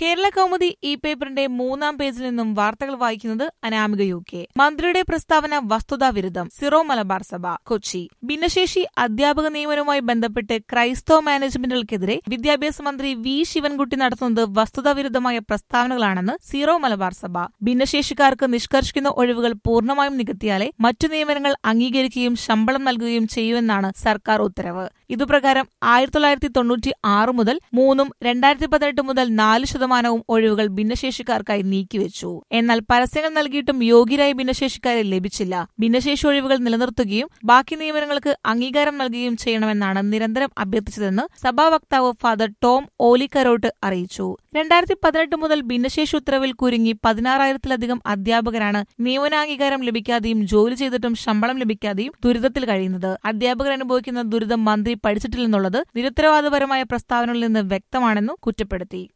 കേരള കൗമുദി ഈ പേപ്പറിന്റെ മൂന്നാം പേജിൽ നിന്നും വാർത്തകൾ വായിക്കുന്നത് അനാമിക യു കെ മന്ത്രിയുടെ പ്രസ്താവന വസ്തുതാ വിരുദ്ധം സിറോ മലബാർ സഭ കൊച്ചി ഭിന്നശേഷി അധ്യാപക നിയമനവുമായി ബന്ധപ്പെട്ട് ക്രൈസ്തവ മാനേജ്മെന്റുകൾക്കെതിരെ വിദ്യാഭ്യാസ മന്ത്രി വി ശിവൻകുട്ടി നടത്തുന്നത് വസ്തുതാ വിരുദ്ധമായ പ്രസ്താവനകളാണെന്ന് സീറോ മലബാർ സഭ ഭിന്നശേഷിക്കാർക്ക് നിഷ്കർഷിക്കുന്ന ഒഴിവുകൾ പൂർണ്ണമായും നികത്തിയാലേ മറ്റു നിയമനങ്ങൾ അംഗീകരിക്കുകയും ശമ്പളം നൽകുകയും ചെയ്യുമെന്നാണ് സർക്കാർ ഉത്തരവ് ഇതുപ്രകാരം ആയിരത്തി തൊള്ളായിരത്തി തൊണ്ണൂറ്റി ആറ് മുതൽ മൂന്നും രണ്ടായിരത്തി പതിനെട്ട് മുതൽ നാല് ശതമാനവും ഒഴിവുകൾ ഭിന്നശേഷിക്കാർക്കായി നീക്കിവെച്ചു എന്നാൽ പരസ്യങ്ങൾ നൽകിയിട്ടും യോഗ്യരായ ഭിന്നശേഷിക്കാരെ ലഭിച്ചില്ല ഭിന്നശേഷി ഒഴിവുകൾ നിലനിർത്തുകയും ബാക്കി നിയമനങ്ങൾക്ക് അംഗീകാരം നൽകുകയും ചെയ്യണമെന്നാണ് നിരന്തരം അഭ്യർത്ഥിച്ചതെന്ന് സഭാ വക്താവ് ഫാദർ ടോം ഓലിക്കരോട്ട് അറിയിച്ചു രണ്ടായിരത്തി പതിനെട്ട് മുതൽ ഭിന്നശേഷി ഉത്തരവിൽ കുരുങ്ങി പതിനാറായിരത്തിലധികം അധ്യാപകരാണ് നിയമനാംഗീകാരം ലഭിക്കാതെയും ജോലി ചെയ്തിട്ടും ശമ്പളം ലഭിക്കാതെയും ദുരിതത്തിൽ കഴിയുന്നത് അധ്യാപകർ അനുഭവിക്കുന്ന ദുരിതം മന്ത്രി പഠിച്ചിട്ടില്ലെന്നുള്ളത് നിരുത്തരവാദപരമായ പ്രസ്താവനകളിൽ നിന്ന് വ്യക്തമാണെന്നും കുറ്റപ്പെടുത്തി